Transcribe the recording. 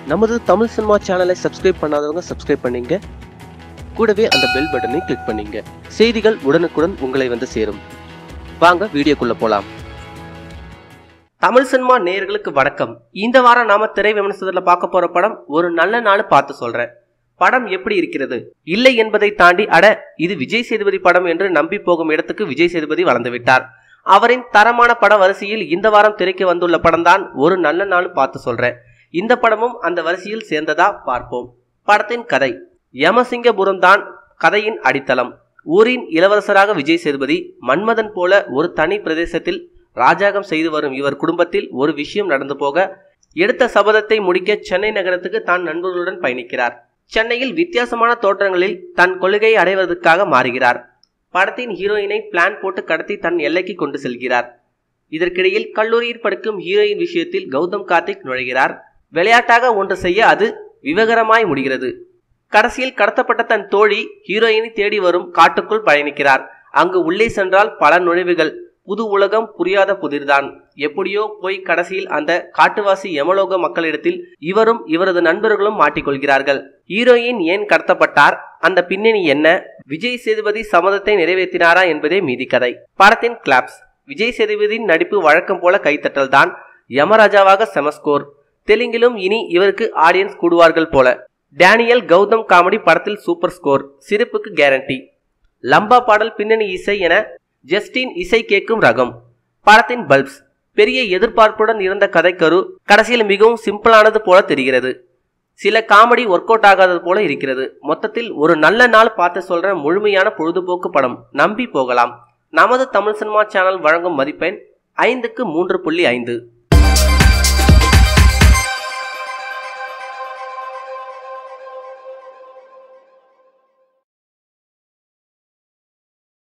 நமது தமிழ் சினிமா சேனலை சப்ஸ்கிரைப் பண்ணாதவங்க சப்ஸ்கிரைப் பண்ணீங்க கூடவே அந்த பெல் பட்டனை கிளிக் பண்ணீங்க செய்திகள் உடனுக்குடன் உங்களை வந்து சேரும் வாங்க வீடியோக்குள்ள போலாம் தமிழ் சினிமா நேயர்களுக்கு வணக்கம் இந்த வாரம் நாம திரை விமர்சனத்துல பார்க்க போற படம் ஒரு நல்ல நாள் பார்த்து சொல்றேன் படம் எப்படி இருக்கிறது இல்லை என்பதை தாண்டி அட இது விஜய் சேதுபதி படம் என்று நம்பி போகும் இடத்துக்கு விஜய் சேதுபதி வளர்ந்து விட்டார் அவரின் தரமான பட வரிசையில் இந்த வாரம் திரைக்கு வந்துள்ள படம் தான் ஒரு நல்ல நாள் பார்த்து சொல்றேன் இந்த படமும் அந்த வரிசையில் சேர்ந்ததா பார்ப்போம் படத்தின் கதை யமசிங்கபுரம் தான் கதையின் அடித்தளம் ஊரின் இளவரசராக விஜய் சேதுபதி மன்மதன் போல ஒரு தனி பிரதேசத்தில் ராஜாகம் செய்து வரும் இவர் குடும்பத்தில் ஒரு விஷயம் நடந்து போக எடுத்த சபதத்தை முடிக்க சென்னை நகரத்துக்கு தான் நண்பர்களுடன் பயணிக்கிறார் சென்னையில் வித்தியாசமான தோற்றங்களில் தன் கொள்கையை அடைவதற்காக மாறுகிறார் படத்தின் ஹீரோயினை பிளான் போட்டு கடத்தி தன் எல்லைக்கு கொண்டு செல்கிறார் இதற்கிடையில் கல்லூரியில் படிக்கும் ஹீரோயின் விஷயத்தில் கௌதம் கார்த்திக் நுழைகிறார் விளையாட்டாக ஒன்று செய்ய அது விவகரமாய் முடிகிறது கடைசியில் கடத்தப்பட்ட தன் தோழி ஹீரோயினை தேடி வரும் காட்டுக்குள் பயணிக்கிறார் அங்கு உள்ளே சென்றால் பல நுழைவுகள் புது உலகம் புரியாத புதிர்தான் எப்படியோ போய் கடைசியில் அந்த காட்டுவாசி யமலோக மக்களிடத்தில் இவரும் இவரது நண்பர்களும் மாட்டிக்கொள்கிறார்கள் ஹீரோயின் ஏன் கடத்தப்பட்டார் அந்த பின்னணி என்ன விஜய் சேதுபதி சம்மதத்தை நிறைவேற்றினாரா என்பதே மீதி கதை படத்தின் கிளாப்ஸ் விஜய் சேதுபதியின் நடிப்பு வழக்கம் போல கைத்தட்டல் தான் யமராஜாவாக செமஸ்கோர் தெலுங்கிலும் இனி இவருக்கு ஆடியன்ஸ் கூடுவார்கள் போல டேனியல் கௌதம் காமெடி படத்தில் சூப்பர் ஸ்கோர் சிரிப்புக்கு கேரண்டி லம்பா பாடல் பின்னணி இசை என ஜஸ்டின் இசை கேட்கும் ரகம் படத்தின் பல்ப்ஸ் பெரிய எதிர்பார்ப்புடன் இருந்த கதைக்கரு கடைசியில் மிகவும் சிம்பிளானது போல தெரிகிறது சில காமெடி ஒர்க் அவுட் ஆகாதது போல இருக்கிறது மொத்தத்தில் ஒரு நல்ல நாள் பார்த்து சொல்ற முழுமையான பொழுதுபோக்கு படம் நம்பி போகலாம் நமது தமிழ் சினிமா சேனல் வழங்கும் மதிப்பெண் ஐந்துக்கு மூன்று புள்ளி ஐந்து